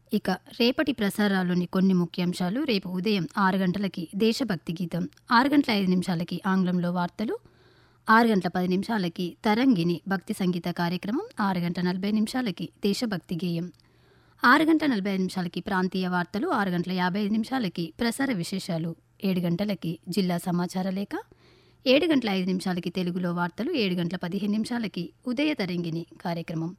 ఇక రేపటి ప్రసారాల్లోని కొన్ని ముఖ్యాంశాలు రేపు ఉదయం ఆరు గంటలకి దేశభక్తి గీతం ఆరు గంటల ఐదు నిమిషాలకి ఆంగ్లంలో వార్తలు ఆరు గంటల పది నిమిషాలకి తరంగిణి భక్తి సంగీత కార్యక్రమం ఆరు గంటల నలభై నిమిషాలకి దేశభక్తి గేయం ఆరు గంటల నలభై ఐదు నిమిషాలకి ప్రాంతీయ వార్తలు ఆరు గంటల యాభై ఐదు నిమిషాలకి ప్రసార విశేషాలు ఏడు గంటలకి జిల్లా సమాచార లేఖ ఏడు గంటల ఐదు నిమిషాలకి తెలుగులో వార్తలు ఏడు గంటల పదిహేను నిమిషాలకి ఉదయ తరంగిణి కార్యక్రమం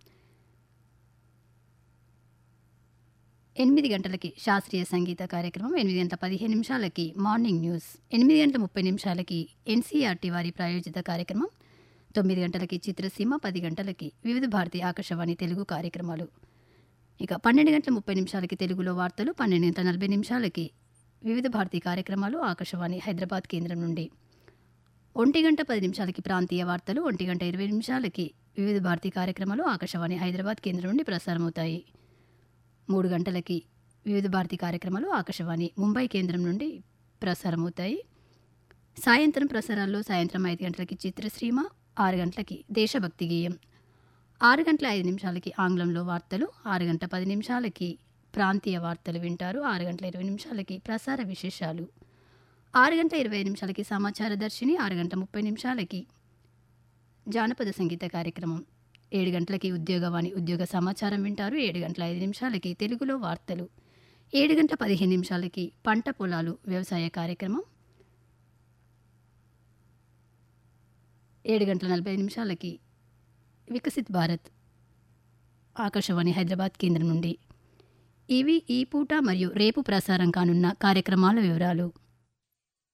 ఎనిమిది గంటలకి శాస్త్రీయ సంగీత కార్యక్రమం ఎనిమిది గంటల పదిహేను నిమిషాలకి మార్నింగ్ న్యూస్ ఎనిమిది గంటల ముప్పై నిమిషాలకి ఎన్సీఆర్టీ వారి ప్రాయోజిత కార్యక్రమం తొమ్మిది గంటలకి చిత్రసీమ పది గంటలకి వివిధ భారతి ఆకాశవాణి తెలుగు కార్యక్రమాలు ఇక పన్నెండు గంటల ముప్పై నిమిషాలకి తెలుగులో వార్తలు పన్నెండు గంటల నలభై నిమిషాలకి వివిధ భారతి కార్యక్రమాలు ఆకాశవాణి హైదరాబాద్ కేంద్రం నుండి ఒంటి గంట పది నిమిషాలకి ప్రాంతీయ వార్తలు ఒంటి గంట ఇరవై నిమిషాలకి వివిధ భారతి కార్యక్రమాలు ఆకాశవాణి హైదరాబాద్ కేంద్రం నుండి ప్రసారమవుతాయి మూడు గంటలకి వివిధ భారతి కార్యక్రమాలు ఆకాశవాణి ముంబై కేంద్రం నుండి ప్రసారమవుతాయి సాయంత్రం ప్రసారాల్లో సాయంత్రం ఐదు గంటలకి చిత్రశ్రీమ ఆరు గంటలకి దేశభక్తి గేయం ఆరు గంటల ఐదు నిమిషాలకి ఆంగ్లంలో వార్తలు ఆరు గంటల పది నిమిషాలకి ప్రాంతీయ వార్తలు వింటారు ఆరు గంటల ఇరవై నిమిషాలకి ప్రసార విశేషాలు ఆరు గంటల ఇరవై నిమిషాలకి సమాచార దర్శిని ఆరు గంటల ముప్పై నిమిషాలకి జానపద సంగీత కార్యక్రమం ఏడు గంటలకి ఉద్యోగవాణి ఉద్యోగ సమాచారం వింటారు ఏడు గంటల ఐదు నిమిషాలకి తెలుగులో వార్తలు ఏడు గంటల పదిహేను నిమిషాలకి పంట పొలాలు వ్యవసాయ కార్యక్రమం ఏడు గంటల నలభై నిమిషాలకి వికసిత్ భారత్ ఆకాశవాణి హైదరాబాద్ కేంద్రం నుండి ఇవి ఈ పూట మరియు రేపు ప్రసారం కానున్న కార్యక్రమాల వివరాలు